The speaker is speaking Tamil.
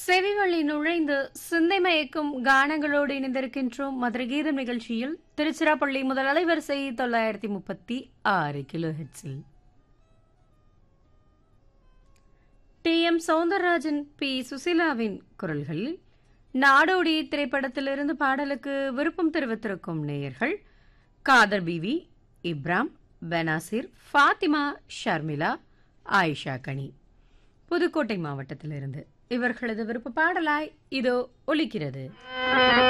செவிவழி நுழைந்து சிந்தை மயக்கும் கானங்களோடு இணைந்திருக்கின்றோம் மதுரை கீதம் நிகழ்ச்சியில் திருச்சிராப்பள்ளி முதல் அலைவரிசை தொள்ளாயிரத்தி முப்பத்தி ஆறு கிலோ ஹெட்ஸில் டி எம் சௌந்தரராஜன் பி சுசிலாவின் குரல்களில் நாடோடி திரைப்படத்திலிருந்து பாடலுக்கு விருப்பம் தெரிவித்திருக்கும் நேயர்கள் காதர் பிவி இப்ராம் பெனாசிர் ஃபாத்திமா ஷர்மிளா ஆயிஷா கனி புதுக்கோட்டை மாவட்டத்திலிருந்து இவர்களது விருப்ப பாடலாய் இதோ ஒலிக்கிறது